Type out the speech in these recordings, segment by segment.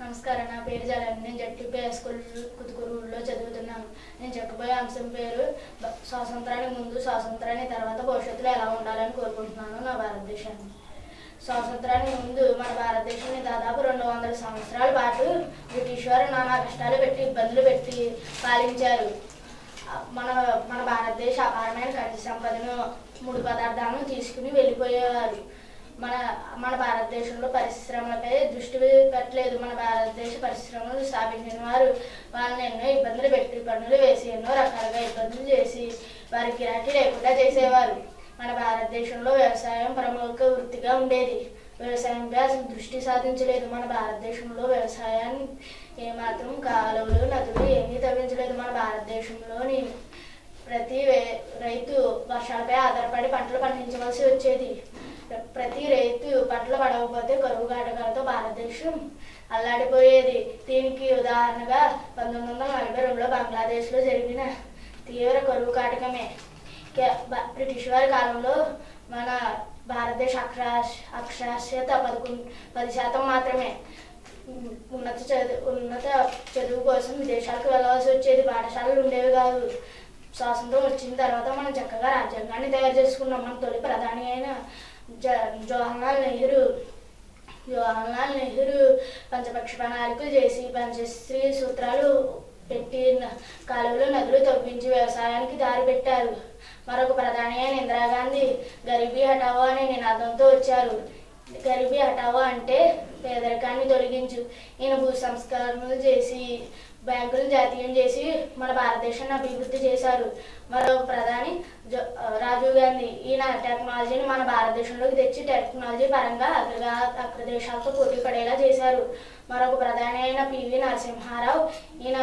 నమస్కారం నా పేరు జలని నేను జడ్పీపీ స్కూల్ కుతుకురులో చదువుతున్నాను నేను చెప్పబోయే అంశం పేరు బ- స్వాతంత్రానికి ముందు స్వాతంత్రానికి తర్వాత భవిష్యత్తులో ఎలా ఉండాలని కోరుకుంటున్నాను నా భారతదేశాన్ని స్వాతంత్రానికి ముందు మన భారతదేశాన్ని దాదాపు రెండు వందల సంవత్సరాల పాటు బ్రిటిష్ వారు నానా కష్టాలు పెట్టి ఇబ్బందులు పెట్టి పాలించారు ఆ, మన మన భారతదేశ అపారమైన ఖనిజ సంపదను ముడి పదార్థాలను తీసుకుని వెళ్ళిపోయేవారు మన మన భారతదేశంలో పరిశ్రమలపై దృష్టి పెట్టలేదు మన భారతదేశ పరిశ్రమలు స్థాపించిన వారు వాళ్ళని ఎన్నో ఇబ్బందులు పెట్టి పన్నులు వేసి ఎన్నో రకాలుగా ఇబ్బందులు చేసి వారి గిరాకీ లేకుండా చేసేవారు మన భారతదేశంలో వ్యవసాయం ప్రముఖ వృత్తిగా ఉండేది వ్యవసాయంపై అసలు దృష్టి సాధించలేదు మన భారతదేశంలో వ్యవసాయాన్ని ఏమాత్రం కాలువలు నదులు ఏమీ తవ్వించలేదు మన భారతదేశంలోని ప్రతి వే- రైతు వర్షాలపై ఆధారపడి పంటలు పండించవలసి వచ్చేది ప్ర- ప్రతి రైతు పంటలు పడకపోతే కరువు కాటకాలతో భారతదేశం అల్లాడిపోయేది దీనికి ఉదాహరణగా పంతొమ్మిది వందల నలభై రెండులో బంగ్లాదేశ్లో జరిగిన తీవ్ర కరువు కాటకమే కే- బ- బ్రిటిష్ వారి కాలంలో మన భారతదేశ అక్షరాస్ అక్షరాస్యత పదకొండు పది శాతం మాత్రమే ఉమ్, ఉన్నత చదువు ఉన్నత చదువు కోసం విదేశాలకు వెళ్ళవలసి వచ్చేది పాఠశాలలు ఉండేవి కాదు స్వాతంత్రం వచ్చిన తర్వాత మనం చక్కగా రాజ్యాంగాన్ని తయారు చేసుకున్నాం మన తొలి ప్రధాని అయిన జ జవహర్లాల్ నెహ్రూ జవహర్లాల్ నెహ్రూ పంచపక్ష ప్రణాళికలు చేసి పంచశ్రీ సూత్రాలు పెట్టి న- కాలువలు నదులు తవ్వించి వ్యవసాయానికి దారి పెట్టారు మరొక ప్రధాని అయిన ఇందిరాగాంధీ గరీబీ హటావో అనే నినాదంతో వచ్చారు గరీబీ హటావో అంటే పేదరికాన్ని తొలగించు ఈయన భూ సంస్కరణలు చేసి బ్యాంకులను జాతీయం చేసి మన భారతదేశాన్ని అభివృద్ధి చేశారు మరో ప్రధాని జో- రాజీవ్ గాంధీ ఈయన టెక్నాలజీని మన భారతదేశంలోకి తెచ్చి టెక్నాలజీ పరంగా అగ్రగా అగ్ర దేశాలతో పోటీ పడేలా చేశారు మరొక ప్రధాని అయిన పివి నరసింహారావు ఈయన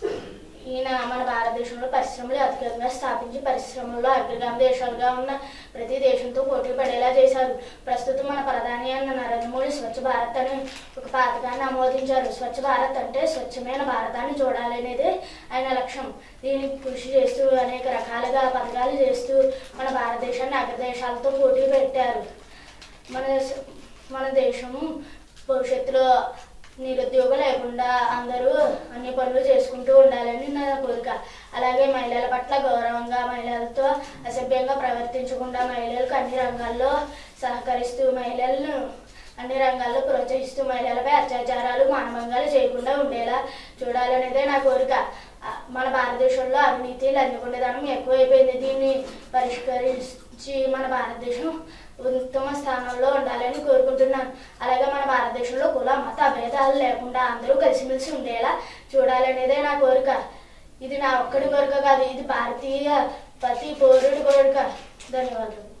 ఈయన మన భారతదేశంలో పరిశ్రమలు అధికంగా స్థాపించి పరిశ్రమల్లో అగ్రగామి దేశాలుగా ఉన్న ప్రతి దేశంతో పోటీ పడేలా చేశారు ప్రస్తుతం మన ప్రధాని అయిన నరేంద్ర మోడీ స్వచ్ఛ భారత్ అనే ఒక పథకాన్ని ఆమోదించారు స్వచ్ఛ భారత్ అంటే స్వచ్ఛమైన భారతాన్ని చూడాలనేదే ఆయన లక్ష్యం దీనికి కృషి చేస్తూ అనేక రకాలుగా పథకాలు చేస్తూ మన భారతదేశాన్ని అగ్రదేశాలతో పోటీ పెట్టారు మన మన దేశం భవిష్యత్తులో నిరుద్యోగం లేకుండా అందరూ అన్ని పనులు చేసుకుంటూ ఉండాలని నా కోరిక అలాగే మహిళల పట్ల గౌరవంగా మహిళలతో అసభ్యంగా ప్రవర్తించకుండా మహిళలకు అన్ని రంగాల్లో సహకరిస్తూ మహిళలను అన్ని రంగాల్లో ప్రోత్సహిస్తూ మహిళలపై అత్యాచారాలు మానభంగాలు చేయకుండా ఉండేలా చూడాలనేదే నా కోరిక ఆ, మన భారతదేశంలో అవినీతి లంచగొండదనం ఎక్కువైపోయింది దీన్ని పరిష్కరించి మన భారతదేశం ఉత్తమ స్థానంలో ఉండాలని కోరుకుంటున్నాను అలాగే మన భారతదేశంలో కుల మత భేదాలు లేకుండా అందరూ కలిసిమెలిసి ఉండేలా చూడాలనేదే నా కోరిక ఇది నా ఒక్కడి కోరిక కాదు ఇది భారతీయ ప్రతి పౌరుడి కోరిక ధన్యవాదాలు